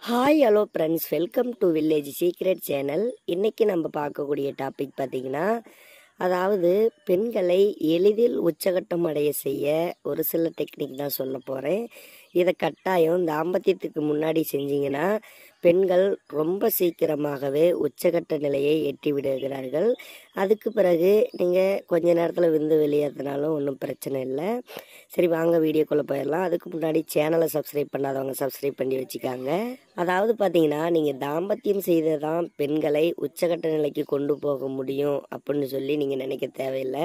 hi hello friends welcome to village secret channel இன்றைக்கி நம்ம பார்க்கக்கூடிய டாபிக் பார்த்திங்கன்னா அதாவது பெண்களை எளிதில் உச்சகட்டம் அடைய செய்ய ஒரு சில டெக்னிக் தான் சொல்ல போகிறேன் இதை கட்டாயம் தாம்பத்தியத்துக்கு முன்னாடி செஞ்சீங்கன்னா பெண்கள் ரொம்ப சீக்கிரமாகவே உச்சகட்ட நிலையை எட்டி விடுகிறார்கள் அதுக்கு பிறகு நீங்கள் கொஞ்ச நேரத்தில் விந்து வெளியேற்றினாலும் ஒன்றும் பிரச்சனை இல்லை சரி வாங்க வீடியோக்குள்ளே போயிடலாம் அதுக்கு முன்னாடி சேனலை சப்ஸ்கிரைப் பண்ணாதவங்க சப்ஸ்கிரைப் பண்ணி வச்சுக்காங்க அதாவது பார்த்தீங்கன்னா நீங்கள் தாம்பத்தியம் செய்ததான் பெண்களை உச்சகட்ட நிலைக்கு கொண்டு போக முடியும் அப்படின்னு சொல்லி நீங்கள் நினைக்க தேவையில்லை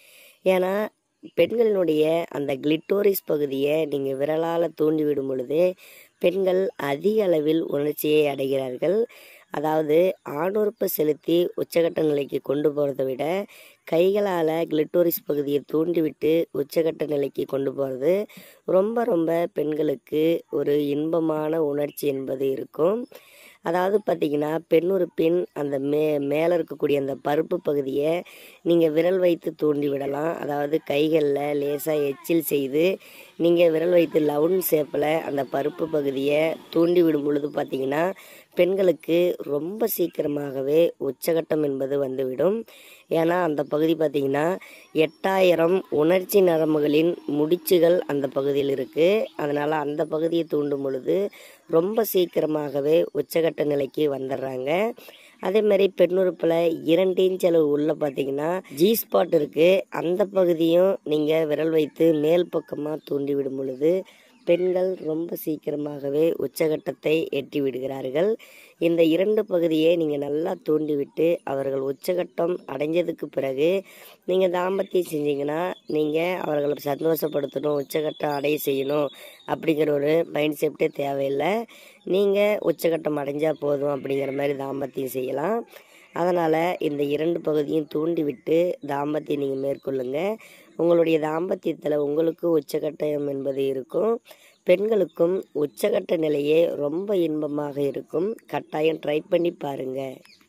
ஏன்னா பெண்களினுடைய அந்த கிளிட்டோரிஸ் பகுதியை நீங்கள் விரலால் தூண்டி விடும் பொழுது பெண்கள் அதிக அளவில் உணர்ச்சியை அடைகிறார்கள் அதாவது ஆணுறுப்பை செலுத்தி உச்சகட்ட நிலைக்கு கொண்டு போகிறத விட கைகளால் கிளிட்டோரிஸ் பகுதியை தூண்டிவிட்டு உச்சகட்ட நிலைக்கு கொண்டு போகிறது ரொம்ப ரொம்ப பெண்களுக்கு ஒரு இன்பமான உணர்ச்சி என்பது இருக்கும் அதாவது பார்த்தீங்கன்னா பெண்ணுறுப்பின் அந்த மே மேலே இருக்கக்கூடிய அந்த பருப்பு பகுதியை நீங்கள் விரல் வைத்து தூண்டி விடலாம் அதாவது கைகளில் லேசாக எச்சில் செய்து நீங்கள் விரல் வைத்து லவுன் ஷேப்பில் அந்த பருப்பு பகுதியை தூண்டி விடும் பொழுது பார்த்தீங்கன்னா பெண்களுக்கு ரொம்ப சீக்கிரமாகவே உச்சகட்டம் என்பது வந்துவிடும் ஏன்னா அந்த பகுதி பார்த்திங்கன்னா எட்டாயிரம் உணர்ச்சி நரம்புகளின் முடிச்சுகள் அந்த பகுதியில் இருக்குது அதனால் அந்த பகுதியை தூண்டும் பொழுது ரொம்ப சீக்கிரமாகவே உச்சகட்ட நிலைக்கு வந்துடுறாங்க அதே மாதிரி பெண்ணுறுப்பில் இரண்டு இன்ச் அளவு உள்ள பார்த்தீங்கன்னா ஜி ஸ்பாட் இருக்குது அந்த பகுதியும் நீங்கள் விரல் வைத்து மேல் பக்கமாக தூண்டி விடும் பொழுது பெண்கள் ரொம்ப சீக்கிரமாகவே உச்சகட்டத்தை எட்டி விடுகிறார்கள் இந்த இரண்டு பகுதியை நீங்கள் நல்லா தூண்டிவிட்டு அவர்கள் உச்சகட்டம் அடைஞ்சதுக்கு பிறகு நீங்கள் தாம்பத்தியம் செஞ்சீங்கன்னா நீங்கள் அவர்களை சந்தோஷப்படுத்தணும் உச்சகட்டம் அடைய செய்யணும் அப்படிங்கிற ஒரு மைண்ட் செட்டே தேவையில்லை நீங்கள் உச்சகட்டம் அடைஞ்சால் போதும் அப்படிங்கிற மாதிரி தாம்பத்தியம் செய்யலாம் அதனால் இந்த இரண்டு பகுதியும் தூண்டிவிட்டு தாம்பத்தியம் நீங்கள் மேற்கொள்ளுங்க உங்களுடைய தாம்பத்தியத்தில் உங்களுக்கு உச்சகட்டம் என்பது இருக்கும் பெண்களுக்கும் உச்சகட்ட நிலையே ரொம்ப இன்பமாக இருக்கும் கட்டாயம் ட்ரை பண்ணி பாருங்கள்